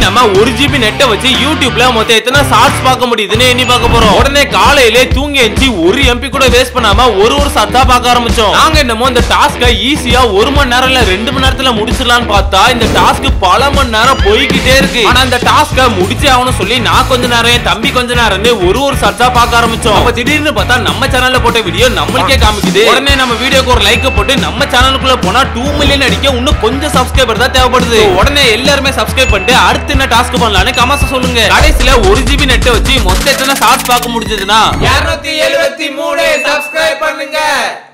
நம்ம ஒரு ஜிபி நெட்டை வச்சு யூடியூப்ல மொத்தம் எத்தனை ஷார்ட்ஸ் பார்க்க முடியுதுன்னு எண்ணி பார்க்க போறோம் உடனே காலையிலே தூங்கி எஞ்சி ஒரு எம்பி கூட வேஸ்ட் பண்ணாம ஒரு ஒரு சத்தா பார்க்க ஆரம்பிச்சோம் நாங்க என்னமோ இந்த டாஸ்கை ஈஸியா ஒரு மணி நேரம் இல்ல ரெண்டு மணி நேரத்துல முடிச்சிடலாம்னு பார்த்தா இந்த டாஸ்க் பல மணி நேரம் போய்கிட்டே இருக்கு ஆனா இந்த டாஸ்கை முடிச்சே ஆகணும் சொல்லி நான் கொஞ்ச நேரம் என் தம்பி கொஞ்ச நேரம்னு ஒரு ஒரு சர்ச்சா பார்க்க ஆரம்பிச்சோம் அப்ப திடீர்னு பார்த்தா நம்ம சேனல்ல போட்ட வீடியோ நம்மளுக்கே காமிக்குது உடனே நம்ம வீடியோக்கு ஒரு லைக் போட்டு நம்ம சேனலுக்குள்ள போனா டூ மில்லியன் அடிக்க இன்னும் கொஞ்சம் சப்ஸ்கிரைபர் தான் தேவைப்படுது உடனே எல்லாருமே சப்ஸ்கிரைப் பண்ணிட்டு அடுத்து என்ன டாஸ்க் பண்ணலாம்னு கமெண்ட்ஸ் சொல்லுங்க கடைசியில ஒரு ஜிபி நெட்டை வச்சு மொத்த எத்தனை ஷார்ட்ஸ் பார்க்க முடிஞ்சதுன்னா இருநூத்தி எழுபத்தி மூணு சப்ஸ்கிரைப் பண்ணுங்க